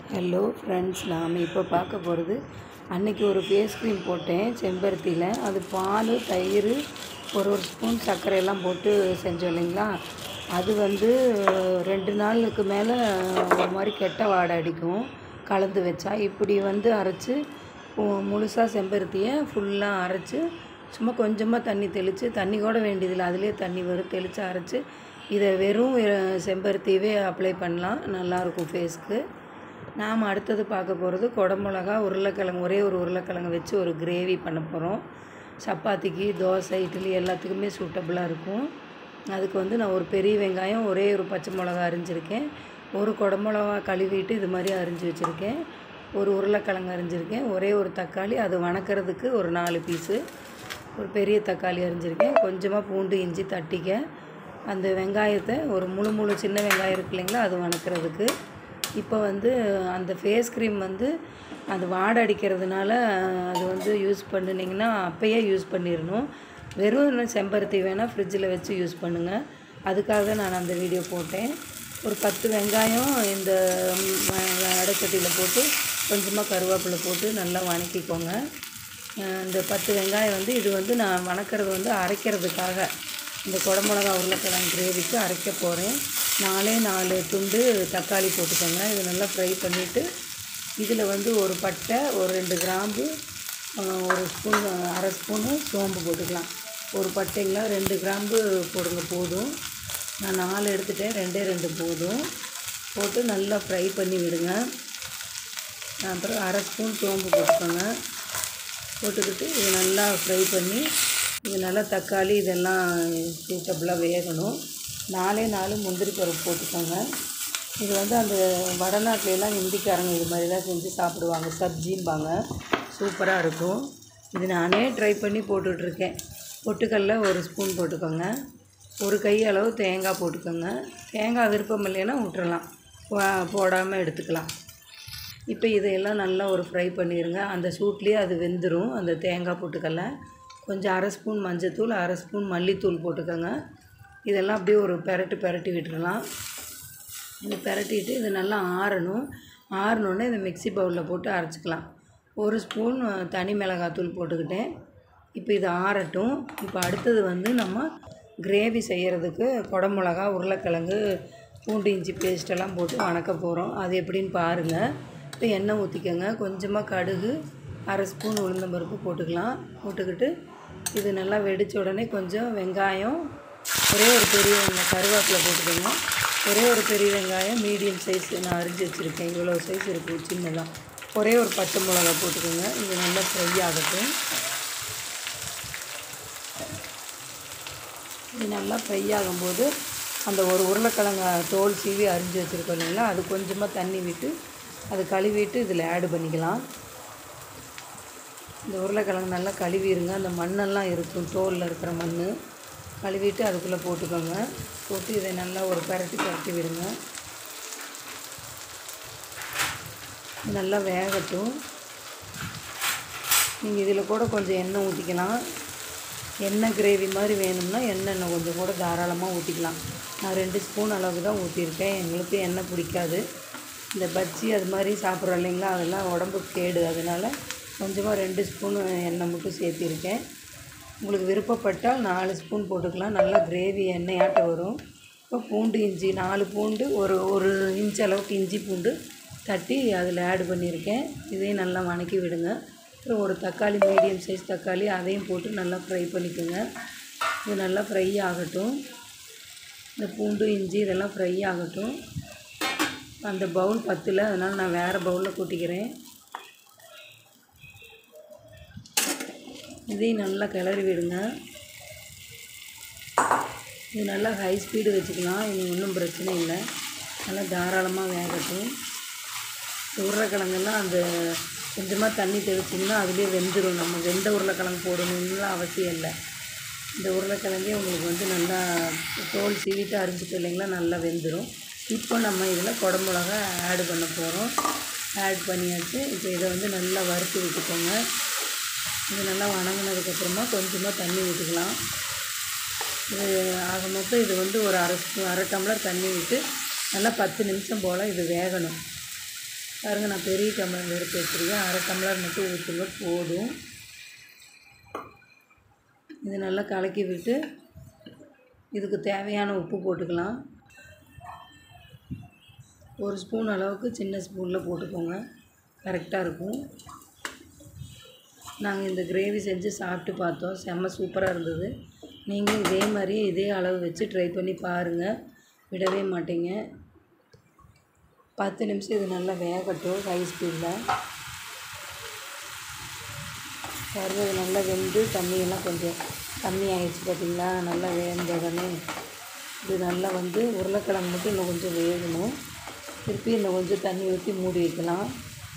hello friends நாம் இப்போ பார்க்க போகிறது அன்னைக்கு ஒரு ஃபேஸ் க்ரீம் போட்டேன் செம்பருத்தியில் அது பால் தயிர் ஒரு ஒரு ஸ்பூன் சர்க்கரை எல்லாம் போட்டு செஞ்சோம் இல்லைங்களா அது வந்து ரெண்டு நாளுக்கு மேலே ஒரு மாதிரி கெட்ட வாடை அடிக்கும் கலந்து வச்சா இப்படி வந்து அரைச்சி முழுசாக செம்பருத்தியை ஃபுல்லாக அரைச்சி சும்மா கொஞ்சமாக தண்ணி தெளித்து தண்ணி கூட வேண்டியதில்லை அதிலே தண்ணி வரும் தெளித்து அரைச்சி இதை வெறும் அஹ், செம்பருத்தியவே அப்ளை பண்ணலாம் நல்லாயிருக்கும் ஃபேஸ்க்கு நாம் அடுத்தது பார்க்க போகிறது குடமிளகா உருளைக்கிழங்கு ஒரே ஒரு உருளைக்கிழங்கு வச்சு ஒரு கிரேவி பண்ண போகிறோம் சப்பாத்திக்கு தோசை இட்லி எல்லாத்துக்குமே சூட்டபுளாக இருக்கும் அதுக்கு வந்து நான் ஒரு பெரிய வெங்காயம் ஒரே ஒரு பச்சை மிளகா அரிஞ்சிருக்கேன் ஒரு குடமிளகா கழுவிட்டு இது மாதிரி அரிஞ்சு வச்சுருக்கேன் ஒரு உருளைக்கிழங்கு அரிஞ்சிருக்கேன் ஒரே ஒரு தக்காளி அது வணக்கிறதுக்கு ஒரு நாலு பீஸு ஒரு பெரிய தக்காளி அரிஞ்சிருக்கேன் கொஞ்சமாக பூண்டு இஞ்சி தட்டிக்க அந்த வெங்காயத்தை ஒரு முழு முழு சின்ன வெங்காயம் இருக்கு இல்லைங்களா அது வணக்கிறதுக்கு இப்போ வந்து அந்த ஃபேஸ் க்ரீம் வந்து அது வாடை அடிக்கிறதுனால அது வந்து யூஸ் பண்ணினீங்கன்னா அப்போயே யூஸ் பண்ணிடணும் வெறும் இன்னும் செம்பருத்தி வேணால் ஃப்ரிட்ஜில் வச்சு யூஸ் பண்ணுங்கள் அதுக்காக தான் நான் அந்த வீடியோ போட்டேன் ஒரு பத்து வெங்காயம் இந்த அடைச்சட்டியில் போட்டு கொஞ்சமாக கருவேப்பிலை போட்டு நல்லா வணக்கிக்கோங்க அஹ் இந்த பத்து வெங்காயம் வந்து இது வந்து நான் வணக்கிறது வந்து அரைக்கிறதுக்காக இந்த குடமிளகா உருளைக்கிழங்கு கிரேவிக்கு அரைக்க போகிறேன் நாலே நாலு துண்டு தக்காளி போட்டுக்கோங்க இது நல்லா ஃப்ரை பண்ணிவிட்டு இதில் வந்து ஒரு பட்டை ஒரு ரெண்டு கிராம்பு அஹ் ஒரு ஸ்பூன் அரை ஸ்பூனு சோம்பு போட்டுக்கலாம் ஒரு பட்டைங்களா ரெண்டு கிராம்பு போடுங்க போதும் நான் நாலு எடுத்துட்டேன் ரெண்டே ரெண்டு போதும் போட்டு நல்லா ஃப்ரை பண்ணி விடுங்க அப்புறம் அரை ஸ்பூன் சோம்பு போட்டுக்கோங்க போட்டுக்கிட்டு இது நல்லா ஃப்ரை பண்ணி இது நல்லா தக்காளி இதெல்லாம் சூட்டபுளாக வேகணும் நாலே நாலு முந்திரி பருப்பு போட்டுக்கோங்க இது வந்து அந்த வடநாட்டுல எல்லாம் ஹிந்திக்காரங்க இது மாதிரி தான் செஞ்சு சாப்பிடுவாங்க சப்ஜிம்பாங்க சூப்பராக இருக்கும் இது நானே ட்ரை பண்ணி போட்டுட்ருக்கேன் பொட்டுக்கல்ல ஒரு ஸ்பூன் போட்டுக்கோங்க ஒரு கை அளவு தேங்காய் போட்டுக்கோங்க தேங்காய் விருப்பம் இல்லைன்னா விட்டுறலாம் போடாமல் எடுத்துக்கலாம் இப்போ இதையெல்லாம் நல்லா ஒரு ஃப்ரை பண்ணிடுங்க அந்த சூட்லேயே அது வெந்துடும் அந்த தேங்காய் போட்டுக்கல கொஞ்சம் அரை ஸ்பூன் மஞ்சத்தூள் அரை ஸ்பூன் மல்லித்தூள் போட்டுக்கோங்க இதெல்லாம் அப்படியே ஒரு பெரட்டு பெரட்டி விட்டுறலாம் இது பெரட்டிட்டு இது நல்லா ஆறணும் ஆறினோடனே இதை மிக்ஸி பவுலில் போட்டு அரைச்சிக்கலாம் ஒரு ஸ்பூன் தனி மிளகாத்தூள் போட்டுக்கிட்டேன் இப்போ இது ஆறட்டும் இப்போ அடுத்தது வந்து நம்ம கிரேவி செய்கிறதுக்கு குடமிளகா உருளைக்கிழங்கு பூண்டு இஞ்சி பேஸ்ட்டெல்லாம் போட்டு வணக்க போகிறோம் அது எப்படின்னு பாருங்கள் இப்போ எண்ணெய் ஊற்றிக்கோங்க கொஞ்சமாக கடுகு அரை ஸ்பூன் உளுந்தம்பருப்பு போட்டுக்கலாம் போட்டுக்கிட்டு இது நல்லா வெடித்த உடனே கொஞ்சம் வெங்காயம் ஒரே ஒரு பெரிய வெங்காயம் கருவேப்பிலை போட்டுக்கோங்க ஒரே ஒரு பெரிய வெங்காயம் மீடியம் சைஸ் நான் அரிஞ்சு வச்சுருக்கேன் இவ்வளோ சைஸ் இருக்குது சின்னதாக ஒரே ஒரு பச்சை மிளகா போட்டுக்கோங்க இது நல்லா ஃப்ரை ஆகட்டும் இது நல்லா ஃப்ரை ஆகும்போது அந்த ஒரு உருளைக்கிழங்க தோல் சீவி அரிஞ்சு வச்சுருக்கோம் இல்லைங்களா அது கொஞ்சமாக தண்ணி விட்டு அது கழுவிட்டு இதில் ஆட் பண்ணிக்கலாம் இந்த உருளைக்கிழங்கு நல்லா கழுவிடுங்க அந்த மண்ணெல்லாம் இருக்கும் தோலில் இருக்கிற மண் கழுவிட்டு அதுக்குள்ளே போட்டுக்கோங்க போட்டு இதை நல்லா ஒரு பரட்டி பரட்டி விடுங்க இது நல்லா வேகட்டும் நீங்கள் இதில் கூட கொஞ்சம் எண்ணெய் ஊற்றிக்கலாம் எண்ணெய் கிரேவி மாதிரி வேணும்னா எண்ணெய் இன்னும் கொஞ்சம் கூட தாராளமாக ஊற்றிக்கலாம் நான் ரெண்டு ஸ்பூன் அளவு தான் ஊற்றிருக்கேன் எங்களுக்கு எண்ணெய் பிடிக்காது இந்த பஜ்ஜி அது மாதிரி சாப்பிட்றோம் இல்லைங்களா அதெல்லாம் உடம்புக்கு கேடு அதனால் கொஞ்சமாக ரெண்டு ஸ்பூன் எண்ணெய் மட்டும் சேர்த்திருக்கேன் உங்களுக்கு விருப்பப்பட்டால் நாலு ஸ்பூன் போட்டுக்கலாம் நல்லா கிரேவி எண்ணெயாட்டம் வரும் இப்போ பூண்டு இஞ்சி நாலு பூண்டு ஒரு ஒரு இன்ச் அளவுக்கு இஞ்சி பூண்டு தட்டி அதில் ஆட் பண்ணியிருக்கேன் இதையும் நல்லா வணக்கி விடுங்க அப்புறம் ஒரு தக்காளி மீடியம் சைஸ் தக்காளி அதையும் போட்டு நல்லா ஃப்ரை பண்ணிக்கோங்க இது நல்லா ஃப்ரை ஆகட்டும் இந்த பூண்டு இஞ்சி இதெல்லாம் ஃப்ரை ஆகட்டும் அந்த பவுல் பத்தில் அதனால் நான் வேறு பவுலில் கூட்டிக்கிறேன் இதையும் நல்லா கிளறி விடுங்க இது நல்லா ஹை ஸ்பீடு வச்சுக்கலாம் இனி ஒன்றும் பிரச்சனை இல்லை நல்லா தாராளமாக வேகட்டும் உருளைக்கிழங்கெல்லாம் அந்த கொஞ்சமாக தண்ணி தெளிச்சிங்கன்னா அதுலேயே வெந்துடும் நம்ம வெந்த உருளைக்கிழங்கு போடணும்னுலாம் அவசியம் இல்லை இந்த உருளைக்கிழங்கே உங்களுக்கு வந்து நல்லா தோல் சீவிட்டு அரிஞ்சிட்டு இல்லைங்களா நல்லா வெந்துடும் இப்போ நம்ம இதில் குடமிளகா ஆட் பண்ண போகிறோம் ஆட் பண்ணியாச்சு இப்போ இதை வந்து நல்லா வறுத்து விட்டுக்கோங்க இது நல்லா வணங்கினதுக்கப்புறமா கொஞ்சமாக தண்ணி ஊற்றிக்கலாம் இது ஆக மொத்தம் இது வந்து ஒரு அரை ஸ்பூ அரை டம்ளர் தண்ணி விட்டு நல்லா பத்து நிமிஷம் போல் இது வேகணும் பாருங்கள் நான் பெரிய டம்ளர் எடுத்து வச்சுருக்கேன் அரை டம்ளர் மட்டும் ஊற்றுங்க போதும் இது நல்லா கலக்கி விட்டு இதுக்கு தேவையான உப்பு போட்டுக்கலாம் ஒரு ஸ்பூன் அளவுக்கு சின்ன ஸ்பூனில் போட்டுக்கோங்க கரெக்டாக இருக்கும் நாங்கள் இந்த கிரேவி செஞ்சு சாப்பிட்டு பார்த்தோம் செம்ம சூப்பராக இருந்தது நீங்களும் இதே மாதிரி இதே அளவு வச்சு ட்ரை பண்ணி பாருங்கள் விடவே மாட்டீங்க பத்து நிமிஷம் இது நல்லா வேகட்டும் ஹை ஸ்பீடில் பாருங்க இது நல்லா வெந்து தண்ணியெல்லாம் கொஞ்சம் கம்மி ஆயிடுச்சு பார்த்தீங்களா நல்லா வேந்த உடனே இது நல்லா வந்து உருளைக்கிழங்கு மட்டும் இன்னும் கொஞ்சம் வேகணும் திருப்பி இன்னும் கொஞ்சம் தண்ணி ஊற்றி மூடி வைக்கலாம்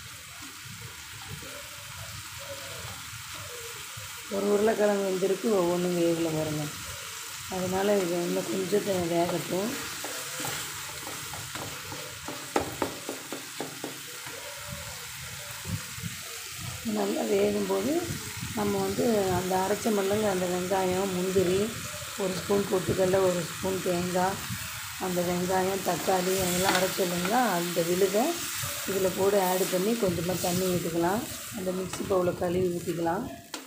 ஒரு உருளைக்கிழங்கு வெந்திருக்கு ஒவ்வொன்றும் வேகல வருங்க அதனால் இது இன்னும் கொஞ்சம் த- வேகட்டும் இது நல்லா வேகும்போது நம்ம வந்து அந்த அரைச்ச மல்லங்க அந்த வெங்காயம் முந்திரி ஒரு ஸ்பூன் பொட்டுக்கடல ஒரு ஸ்பூன் தேங்காய் அந்த வெங்காயம் தக்காளி அதெல்லாம் அரைச்சோம் இல்லைங்களா அந்த விழுதை இதில் போட்டு ஆட் பண்ணி கொஞ்சமாக தண்ணி ஊற்றிக்கலாம் அந்த மிக்ஸி பவுலில் கழுவி ஊற்றிக்கலாம்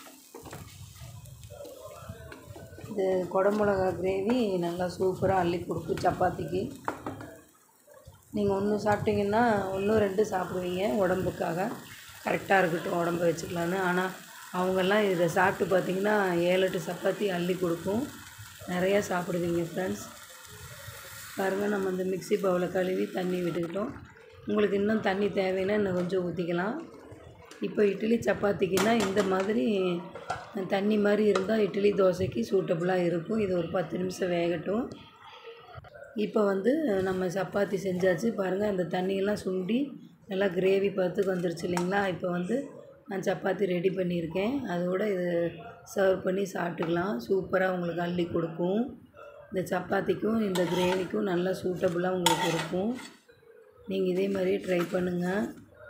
இது குடமிளகா கிரேவி நல்லா சூப்பராக அள்ளி கொடுக்கும் சப்பாத்திக்கு நீங்கள் ஒன்று சாப்பிட்டீங்கன்னா ஒன்று ரெண்டு சாப்பிடுவீங்க உடம்புக்காக கரெக்டாக இருக்கட்டும் உடம்ப வச்சுக்கலான்னு ஆனால் அவங்கெல்லாம் இதை சாப்பிட்டு பார்த்தீங்கன்னா ஏழு எட்டு சப்பாத்தி அள்ளி கொடுக்கும் நிறையா சாப்பிடுவீங்க ஃப்ரெண்ட்ஸ் பாருங்கள் நம்ம இந்த மிக்ஸி பவுலில் கழுவி தண்ணி விட்டுக்கிட்டோம் உங்களுக்கு இன்னும் தண்ணி தேவைன்னா இன்னும் கொஞ்சம் ஊற்றிக்கலாம் இப்போ இட்லி சப்பாத்திக்குன்னா இந்த மாதிரி தண்ணி மாதிரி இருந்தால் இட்லி தோசைக்கு சூட்டபுளாக இருக்கும் இது ஒரு பத்து நிமிஷம் வேகட்டும் இப்போ வந்து நம்ம சப்பாத்தி செஞ்சாச்சு பாருங்கள் அந்த தண்ணியெல்லாம் சுண்டி நல்லா கிரேவி பார்த்துக்கு வந்துருச்சு இல்லைங்களா இப்போ வந்து நான் சப்பாத்தி ரெடி பண்ணியிருக்கேன் அதோட இது சர்வ் பண்ணி சாப்பிட்டுக்கலாம் சூப்பராக உங்களுக்கு அள்ளி கொடுக்கும் இந்த சப்பாத்திக்கும் இந்த கிரேவிக்கும் நல்லா சூட்டபுளாக உங்களுக்கு இருக்கும் நீங்கள் இதே மாதிரி ட்ரை பண்ணுங்கள்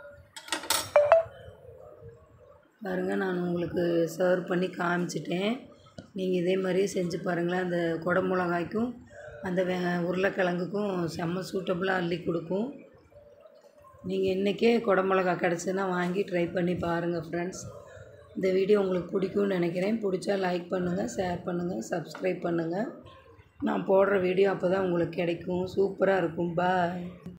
பாருங்கள் நான் உங்களுக்கு சர்வ் பண்ணி காமிச்சிட்டேன் நீங்கள் இதே மாதிரியே செஞ்சு பாருங்களேன் அந்த குடமிளகாய்க்கும் அந்த வெ உருளைக்கிழங்குக்கும் செம்ம சூட்டபுளாக அள்ளி கொடுக்கும் நீங்கள் இன்றைக்கே குடமிளகா கிடச்சுன்னா வாங்கி ட்ரை பண்ணி பாருங்கள் ஃப்ரெண்ட்ஸ் இந்த வீடியோ உங்களுக்கு பிடிக்கும்னு நினைக்கிறேன் பிடிச்சா லைக் பண்ணுங்கள் ஷேர் பண்ணுங்கள் சப்ஸ்கிரைப் பண்ணுங்கள் நான் போடுற வீடியோ அப்போ தான் உங்களுக்கு கிடைக்கும் சூப்பராக இருக்கும் பாய்